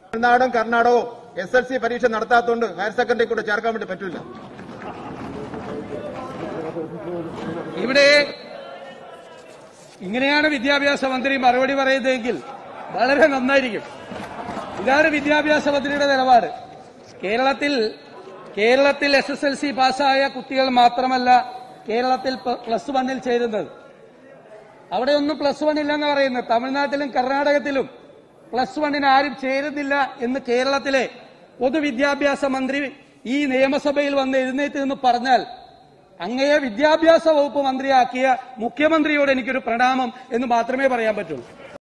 തമിഴ്നാടും കർണാടകവും S L C പരീക്ഷ നടത്താത്തതുകൊണ്ട് higher secondary കൂടെ ചേർക്കാൻ വേണ്ടി പറ്റില്ല ഇവിടെ ഇങ്ങനെയാണ് വിദ്യാഭ്യാസ മന്ത്രി മറുപടി പറയുന്നതെങ്കിൽ വളരെ നന്നായിരിക്കും ഇതാണ് വിദ്യാഭ്യാസ മന്ത്രിയുടെ നിലപാട് കേരളത്തിൽ കേരളത്തിൽ എസ് എസ് എൽ സി പാസ്സായ കുട്ടികൾ മാത്രമല്ല കേരളത്തിൽ പ- പ്ലസ് വണ്ണിൽ ചേരുന്നത് അവിടെ ഒന്നും പ്ലസ് വൺ ഇല്ലെന്ന് പറയുന്നത് തമിഴ്നാട്ടിലും കർണാടകത്തിലും പ്ലസ് വണ്ണിന് ആരും ചേരുന്നില്ല എന്ന് കേരളത്തിലെ പൊതുവിദ്യാഭ്യാസ മന്ത്രി ഈ നിയമസഭയിൽ വന്ന് എഴുന്നേറ്റ് നിന്ന് പറഞ്ഞാൽ അങ്ങയെ വിദ്യാഭ്യാസ വകുപ്പ് മന്ത്രിയാക്കിയ മുഖ്യമന്ത്രിയോട് എനിക്കൊരു പ്രണാമം എന്ന് മാത്രമേ പറയാൻ പറ്റുള്ളൂ